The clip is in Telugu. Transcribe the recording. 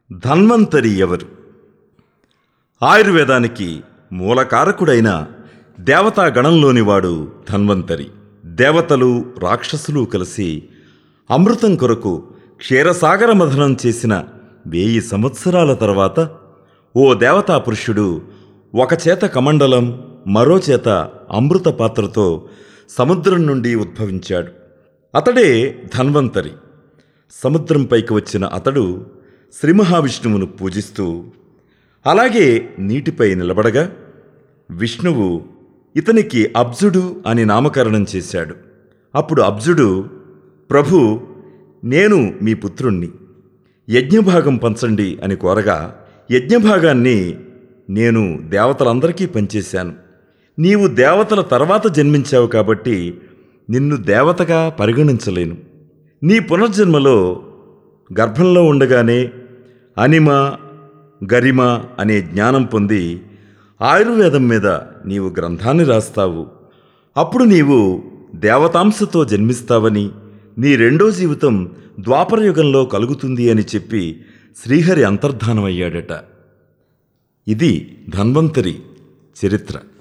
ధన్వంతరి ఎవరు ఆయుర్వేదానికి మూలకారకుడైన దేవతా గణంలోని వాడు ధన్వంతరి దేవతలు రాక్షసులు కలిసి అమృతం కొరకు క్షీరసాగర మథనం చేసిన వెయ్యి సంవత్సరాల తర్వాత ఓ దేవతా పురుషుడు ఒక చేత కమండలం మరో చేత అమృత పాత్రతో సముద్రం నుండి ఉద్భవించాడు అతడే ధన్వంతరి సముద్రంపైకి వచ్చిన అతడు శ్రీ మహావిష్ణువును పూజిస్తూ అలాగే నీటిపై నిలబడగా విష్ణువు ఇతనికి అబ్జుడు అని నామకరణం చేశాడు అప్పుడు అబ్జుడు ప్రభు నేను మీ పుత్రుణ్ణి యజ్ఞభాగం పంచండి అని కోరగా యజ్ఞభాగాన్ని నేను దేవతలందరికీ పంచేశాను నీవు దేవతల తర్వాత జన్మించావు కాబట్టి నిన్ను దేవతగా పరిగణించలేను నీ పునర్జన్మలో గర్భంలో ఉండగానే అనిమ గరిమ అనే జ్ఞానం పొంది ఆయుర్వేదం మీద నీవు గ్రంథాన్ని రాస్తావు అప్పుడు నీవు దేవతాంశతో జన్మిస్తావని నీ రెండో జీవితం ద్వాపరయుగంలో కలుగుతుంది అని చెప్పి శ్రీహరి అంతర్ధానమయ్యాడట ఇది ధన్వంతరి చరిత్ర